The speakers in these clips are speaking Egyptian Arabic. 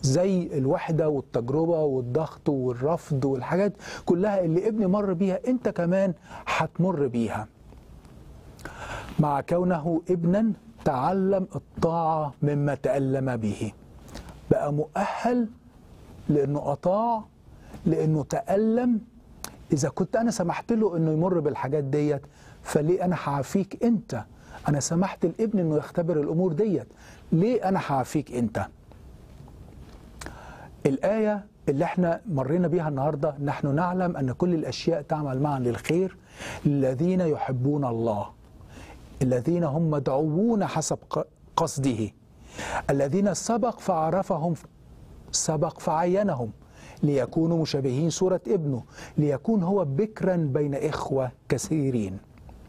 زي الوحدة والتجربة والضغط والرفض والحاجات كلها اللي ابني مر بيها انت كمان هتمر بيها مع كونه ابنا تعلم الطاعة مما تألم به بقى مؤهل لأنه أطاع لأنه تألم إذا كنت أنا سمحت له أنه يمر بالحاجات ديت فليه أنا هعافيك أنت أنا سمحت الابن أنه يختبر الأمور ديت ليه أنا هعافيك أنت الآية اللي احنا مرينا بيها النهاردة نحن نعلم أن كل الأشياء تعمل معا للخير للذين يحبون الله الذين هم مدعوون حسب قصده الذين سبق فعرفهم سبق فعينهم ليكونوا مشابهين صورة ابنه ليكون هو بكرا بين إخوة كثيرين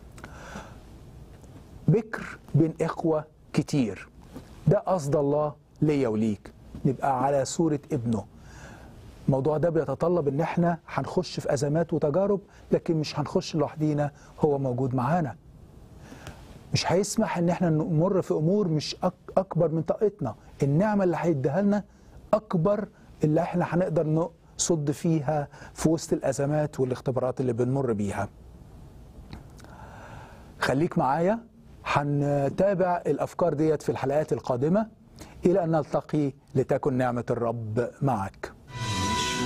بكر بين إخوة كتير ده قصد الله ليا وليك نبقى على صورة ابنه الموضوع ده بيتطلب ان احنا هنخش في ازمات وتجارب لكن مش هنخش لوحدينا هو موجود معانا مش هيسمح ان احنا نمر في امور مش اكبر من طاقتنا النعمه اللي هيديها لنا اكبر اللي احنا هنقدر نصد فيها في وسط الازمات والاختبارات اللي بنمر بيها خليك معايا هنتابع الافكار ديت في الحلقات القادمه الى ان نلتقي لتكن نعمه الرب معك